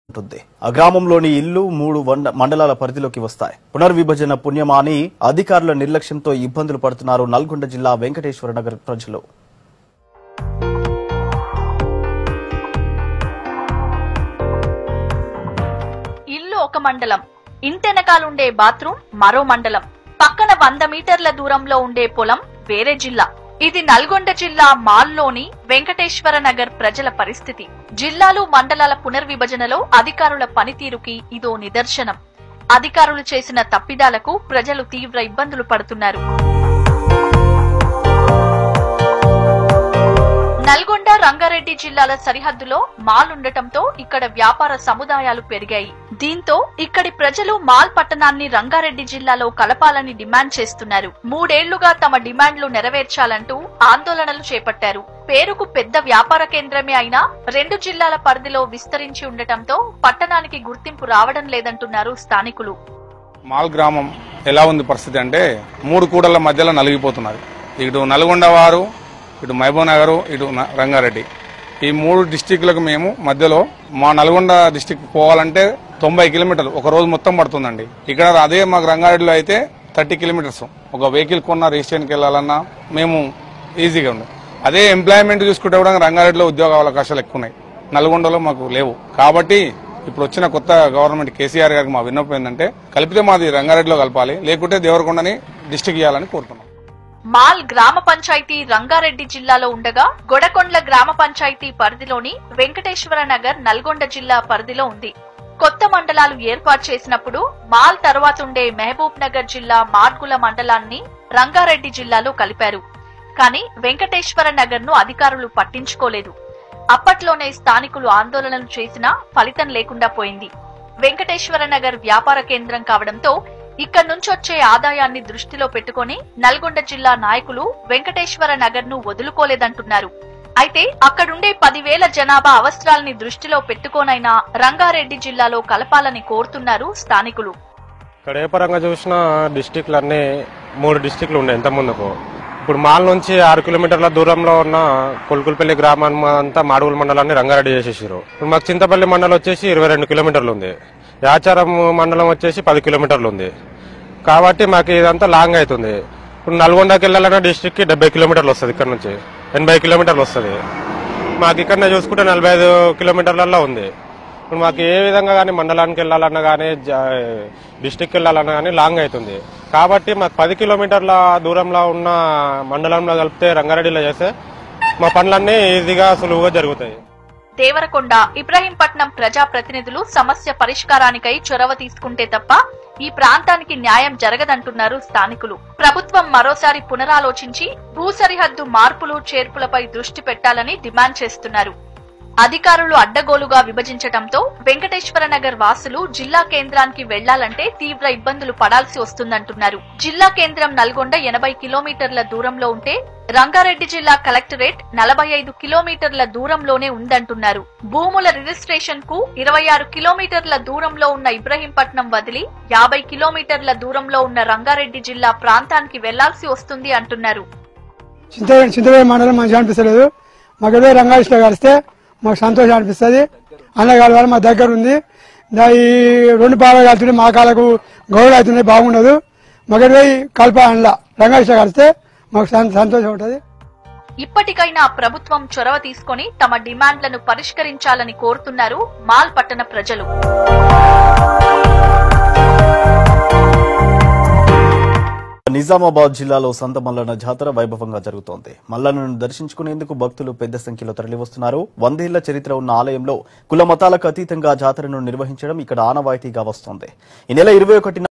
ఉంటుంది ఆ గ్రామంలోని ఇల్లు మూడు వండ- మండలాల పరిధిలోకి వస్తాయి పునర్విభజన పుణ్యమాని అధికారుల నిర్లక్ష్యంతో ఇబ్బందులు పడుతున్నారు నల్గొండ జిల్లా వెంకటేశ్వర నగర్ ప్రజలు ఇల్లు ఒక మండలం ఇంటెనకాలుండే బాత్రూమ్ మరో మండలం పక్కన వంద మీటర్ల దూరంలో ఉండే పొలం వేరే జిల్లా ఇది నల్గొండ జిల్లా మాల్లోని వెంకటేశ్వర నగర్ ప్రజల పరిస్థితి జిల్లాలు మండలాల పునర్విభజనలో అధికారుల పనితీరుకి ఇదో నిదర్శనం అధికారులు చేసిన తప్పిదాలకు ప్రజలు తీవ్ర ఇబ్బందులు పడుతున్నారు నల్గొండ రంగారెడ్డి జిల్లాల సరిహద్దులో మాల్ ఉండటంతో ఇక్కడ వ్యాపార సముదాయాలు పెరిగాయి దీంతో ఇక్కడి ప్రజలు మాల్ పట్టణాన్ని రంగారెడ్డి జిల్లాలో కలపాలని డిమాండ్ చేస్తున్నారు మూడేళ్లుగా తమ డిమాండ్లు నెరవేర్చాలంటూ ఆందోళనలు చేపట్టారు పేరుకు పెద్ద వ్యాపార కేంద్రమే అయినా రెండు జిల్లాల పరిధిలో విస్తరించి ఉండటంతో పట్టణానికి గుర్తింపు రావడం లేదంటున్నారు స్థానికులు మాల్ గ్రామం ఎలా ఉంది పరిస్థితి అంటే మూడు కూడళ్ల మధ్యలో నలిగిపోతున్నది ఇటు నల్గొండ వారు ఇటు మహబూబ్ నగర్ ఇటు న- రంగారెడ్డి ఈ మూడు డిస్టిక్లకు మేము మధ్యలో మా నల్గొండ డిస్టిక్ పోవాలంటే తొంభై కిలోమీటర్లు ఒక రోజు మొత్తం పడుతుందండి ఇక్కడ అదే మాకు రంగారెడ్డిలో అయితే థర్టీ కిలోమీటర్స్ ఒక వెహికల్ కొన్న రిజిస్ట్రేషన్కి వెళ్ళాలన్నా మేము ఈజీగా ఉంది అదే ఎంప్లాయ్మెంట్ చూసుకుంటే కూడా రంగారెడ్డిలో ఉద్యోగ అవకాశాలు ఎక్కువ ఉన్నాయి నల్గొండలో మాకు లేవు కాబట్టి ఇప్పుడు వచ్చిన కొత్త గవర్నమెంట్ కేసీఆర్ గారికి మా విన్నపం ఏంటంటే కలిపితే మాది రంగారెడ్డిలో కలపాలి లేకుంటే దేవరకొండని డిస్టిక్ ఇవ్వాలని కోరుతున్నాం మాల్ గ్రామ పంచాయతీ రంగారెడ్డి జిల్లాలో ఉండగా గొడకొండ్ల గ్రామ పంచాయతీ పరిధిలోని వెంకటేశ్వర నగర్ నల్గొండ జిల్లా పరిధిలో ఉంది కొత్త మండలాలు ఏర్పాటు చేసినప్పుడు మాల్ తర్వాత ఉండే మహబూబ్ నగర్ జిల్లా మార్గుల మండలాన్ని రంగారెడ్డి జిల్లాలో కలిపారు కానీ వెంకటేశ్వర నగర్ ను అధికారులు పట్టించుకోలేదు అప్పట్లోనే స్థానికులు ఆందోళనలు చేసినా ఫలితం లేకుండా పోయింది వెంకటేశ్వర నగర్ వ్యాపార కేంద్రం కావడంతో ఇక్కడ నుంచి వచ్చే ఆదాయాన్ని దృష్టిలో పెట్టుకొని నల్గొండ జిల్లా నాయకులు వెంకటేశ్వర నగర్ ను వదులుకోలేదంటున్నారు అయితే అక్కడుండే పదివేల జనాభా అవసరాల్ని దృష్టిలో పెట్టుకోనైనా రంగారెడ్డి జిల్లాలో కలపాలని కోరుతున్నారు స్థానికులు ఇక్కడ ఏ పరంగా చూసినా డిస్టిక్లు అన్నీ మూడు డిస్టిక్లు ఉండే ఇంత ముందుకు ఇప్పుడు మాల్ నుంచి ఆరు కిలోమీటర్ల దూరంలో ఉన్న కొలుకులపల్లి గ్రామం అంతా మాడుగుల మండలాన్ని రంగారెడ్డి చేసేసారు ఇప్పుడు మాకు చింతపల్లి మండలం వచ్చేసి ఇరవై రెండు కిలోమీటర్లు ఉంది యాచారం మండలం వచ్చేసి పది కిలోమీటర్లు ఉంది కాబట్టి మాకు ఇదంతా లాంగ్ అవుతుంది ఇప్పుడు నల్గొండకి వెళ్ళాలన్న డిస్టిక్ కి డెబ్బై కిలోమీటర్లు వస్తుంది ఇక్కడ నుంచి ఎనభై కిలోమీటర్లు వస్తుంది మాకు ఇక్కడనే చూసుకుంటే నలభై ఐదు కిలోమీటర్లలో ఉంది ఇప్పుడు మాకు ఏ విధంగా కానీ మండలానికి వెళ్ళాలన్నా కానీ డిస్టిక్ వెళ్ళాలన్నా కానీ లాంగ్ అవుతుంది కాబట్టి మాకు పది కిలోమీటర్ల దూరంలో ఉన్న మండలంలో కలిపితే రంగారెడ్డిలో చేస్తే మా పనులన్నీ ఈజీగా సులువుగా జరుగుతాయి దేవరకొండ ఇబ్రహీంపట్నం ప్రజా ప్రతినిధులు సమస్య పరిష్కారానికై చొరవ తీసుకుంటే తప్ప ఈ ప్రాంతానికి న్యాయం జరగదంటున్నారు స్థానికులు ప్రభుత్వం మరోసారి పునరాలోచించి భూ సరిహద్దు మార్పులు చేర్పులపై దృష్టి పెట్టాలని డిమాండ్ చేస్తున్నారు అధికారులు అడ్డగోలుగా విభజించటంతో వెంకటేశ్వర నగర్ వాసులు జిల్లా కేంద్రానికి వెళ్లాలంటే తీవ్ర ఇబ్బందులు పడాల్సి వస్తుందంటున్నారు జిల్లా కేంద్రం నల్గొండ ఎనభై కిలోమీటర్ల దూరంలో ఉంటే రంగారెడ్డి జిల్లా కలెక్టరేట్ నలభై ఐదు కిలోమీటర్ల దూరంలోనే ఉందంటున్నారు భూముల రిజిస్ట్రేషన్ కు ఇరవై ఆరు కిలోమీటర్ల దూరంలో ఉన్న ఇబ్రహీంపట్నం వదిలి యాభై కిలోమీటర్ల దూరంలో ఉన్న రంగారెడ్డి జిల్లా ప్రాంతానికి వెళ్లాల్సి వస్తుంది అంటున్నారు చింతవేడి చింతవేడి మండలం మంచిగా అనిపిస్తలేదు మాకు ఏదో రంగారెడ్డిలో కలిస్తే మాకు సంతోషం అనిపిస్తుంది అన్నగారి వల్ల మా దగ్గర ఉంది దా ఈ రెండు పాలు కలిసి మా కాళ్ళకు గౌరవ అవుతున్నాయి బాగుండదు మాకు ఏదో ఈ కల్ప అందులో రంగారెడ్డిలో కలిస్తే మాకు సం- సంతోషం ఉంటుంది ఇప్పటికైనా ప్రభుత్వం చొరవ తీసుకొని తమ డిమాండ్లను పరిష్కరించాలని కోరుతున్నారు మాల్ పట్టణ ప్రజలు నిజామాబాద్ జిల్లాలో సంత మల్లన్న జాతర వైభవంగా జరుగుతోంది మల్లన్నను దర్శించుకునేందుకు భక్తులు పెద్ద సంఖ్యలో తరలివస్తున్నారు వందేళ్ల చరిత్ర ఉన్న ఆలయంలో కుల మతాలకు అతీతంగా జాతరను నిర్వహించడం ఇక్కడ ఆనవాయితీగా వస్తోంది ఈ నెల ఇరవై ఒకటిన